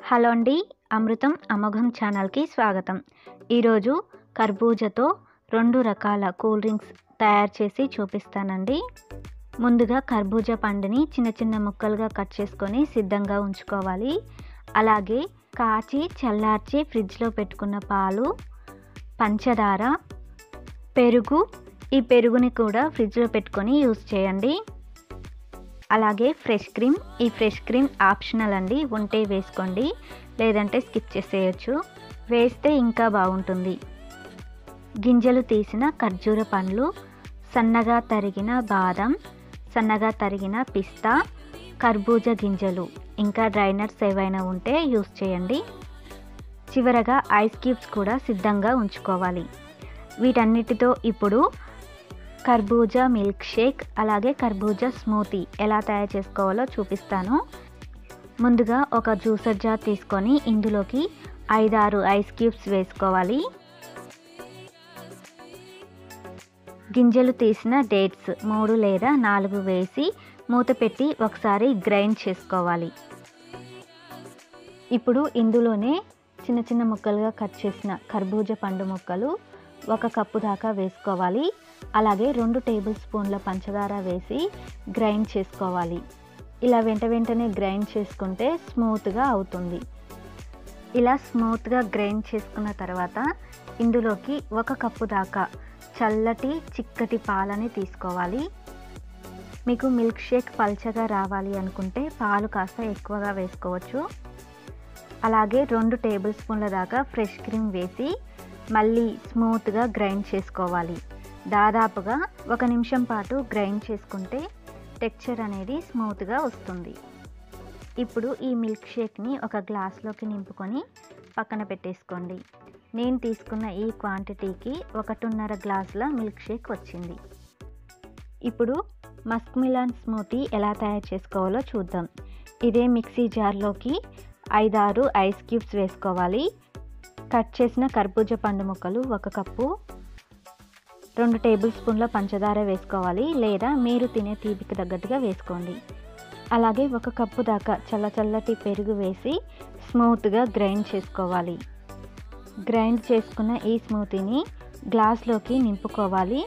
hello అండి అమృతం అమోఘం ఛానల్కి స్వాగతం ఈరోజు కర్బూజతో రెండు రకాల కూల్ డ్రింక్స్ తయారు చేసి చూపిస్తానండి ముందుగా కర్బూజా పండుని చిన్న చిన్న ముక్కలుగా కట్ చేసుకొని సిద్ధంగా ఉంచుకోవాలి అలాగే కాచి చల్లార్చి ఫ్రిడ్జ్లో పెట్టుకున్న పాలు పంచదార పెరుగు ఈ పెరుగుని కూడా ఫ్రిడ్జ్లో పెట్టుకొని యూస్ చేయండి అలాగే ఫ్రెష్ క్రీమ్ ఈ ఫ్రెష్ క్రీమ్ ఆప్షనల్ అండి ఉంటే వేసుకోండి లేదంటే స్కిప్ చేసేయచ్చు వేస్తే ఇంకా బాగుంటుంది గింజలు తీసిన ఖర్జూర పండ్లు సన్నగా తరిగిన బాదం సన్నగా తరిగిన పిస్తా కర్బూజా గింజలు ఇంకా డ్రై నట్స్ ఏవైనా ఉంటే యూస్ చేయండి చివరగా ఐస్ క్యూబ్స్ కూడా సిద్ధంగా ఉంచుకోవాలి వీటన్నిటితో ఇప్పుడు కర్బూజా మిల్క్ షేక్ అలాగే కర్బూజా స్మూతీ ఎలా తయారు చేసుకోవాలో చూపిస్తాను ముందుగా ఒక జ్యూసర్ జార్ తీసుకొని ఇందులోకి ఐదారు ఐస్ క్యూబ్స్ వేసుకోవాలి గింజలు తీసిన డేట్స్ మూడు లేదా నాలుగు వేసి మూత పెట్టి ఒకసారి గ్రైండ్ చేసుకోవాలి ఇప్పుడు ఇందులోనే చిన్న చిన్న ముక్కలుగా కట్ చేసిన కర్బూజా పండు ముక్కలు ఒక కప్పు దాకా వేసుకోవాలి అలాగే రెండు టేబుల్ స్పూన్ల పంచదార వేసి గ్రైండ్ చేసుకోవాలి ఇలా వెంట వెంటనే గ్రైండ్ చేసుకుంటే స్మూత్గా అవుతుంది ఇలా స్మూత్గా గ్రైండ్ చేసుకున్న తర్వాత ఇందులోకి ఒక కప్పు దాకా చల్లటి చిక్కటి పాలని తీసుకోవాలి మీకు మిల్క్ షేక్ పల్చగా రావాలి అనుకుంటే పాలు కాస్త ఎక్కువగా వేసుకోవచ్చు అలాగే రెండు టేబుల్ స్పూన్ల దాకా ఫ్రెష్ క్రీమ్ వేసి మళ్ళీ స్మూత్గా గ్రైండ్ చేసుకోవాలి దాదాపుగా ఒక నిమిషం పాటు గ్రైండ్ చేసుకుంటే టెక్చర్ అనేది స్మూత్గా వస్తుంది ఇప్పుడు ఈ మిల్క్ షేక్ని ఒక గ్లాస్లోకి నింపుకొని పక్కన పెట్టేసుకోండి నేను తీసుకున్న ఈ క్వాంటిటీకి ఒకటిన్నర గ్లాసుల మిల్క్ షేక్ వచ్చింది ఇప్పుడు మస్క్ మిలాన్ స్మూతీ ఎలా తయారు చేసుకోవాలో చూద్దాం ఇదే మిక్సీ జార్లోకి ఐదారు ఐస్ క్యూబ్స్ వేసుకోవాలి కట్ చేసిన కర్బూజా పండు ముక్కలు ఒక కప్పు రెండు టేబుల్ స్పూన్ల పంచదార వేసుకోవాలి లేదా మీరు తినే తీపికి తగ్గట్టుగా వేసుకోండి అలాగే ఒక కప్పు దాకా చల్ల చల్లటి పెరుగు వేసి స్మూత్గా గ్రైండ్ చేసుకోవాలి గ్రైండ్ చేసుకున్న ఈ స్మూతీని గ్లాస్లోకి నింపుకోవాలి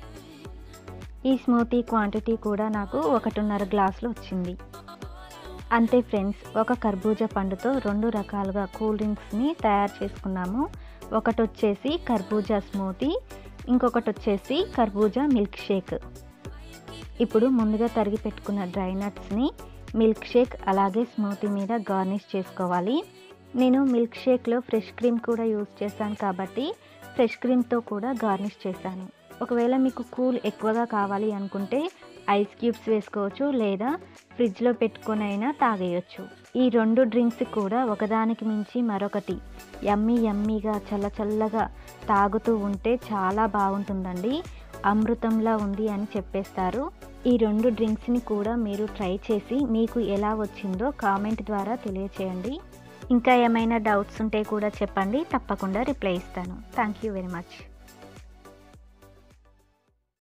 ఈ స్మూతీ క్వాంటిటీ కూడా నాకు ఒకటిన్నర గ్లాసులు వచ్చింది అంతే ఫ్రెండ్స్ ఒక కర్బూజా పండుతో రెండు రకాలుగా కూల్ డ్రింక్స్ని తయారు చేసుకున్నాము ఒకటి వచ్చేసి కర్బూజా స్మూతీ ఇంకొకటి వచ్చేసి కర్బూజా మిల్క్ షేక్ ఇప్పుడు ముందుగా తరిగి పెట్టుకున్న డ్రై నట్స్ని మిల్క్ షేక్ అలాగే స్మూతీ మీద గార్నిష్ చేసుకోవాలి నేను మిల్క్ షేక్లో ఫ్రెష్ క్రీమ్ కూడా యూజ్ చేశాను కాబట్టి ఫ్రెష్ క్రీమ్తో కూడా గార్నిష్ చేశాను ఒకవేళ మీకు కూల్ ఎక్కువగా కావాలి అనుకుంటే ఐస్ క్యూబ్స్ వేసుకోవచ్చు లేదా ఫ్రిడ్జ్లో పెట్టుకొని అయినా తాగేయచ్చు ఈ రెండు డ్రింక్స్ కూడా ఒకదానికి మించి మరొకటి యమ్మీ యమ్మీగా చల్ల చల్లగా తాగుతూ ఉంటే చాలా బాగుంటుందండి అమృతంలా ఉంది అని చెప్పేస్తారు ఈ రెండు డ్రింక్స్ని కూడా మీరు ట్రై చేసి మీకు ఎలా వచ్చిందో కామెంట్ ద్వారా తెలియచేయండి ఇంకా ఏమైనా డౌట్స్ ఉంటే కూడా చెప్పండి తప్పకుండా రిప్లై ఇస్తాను థ్యాంక్ యూ వెరీ మచ్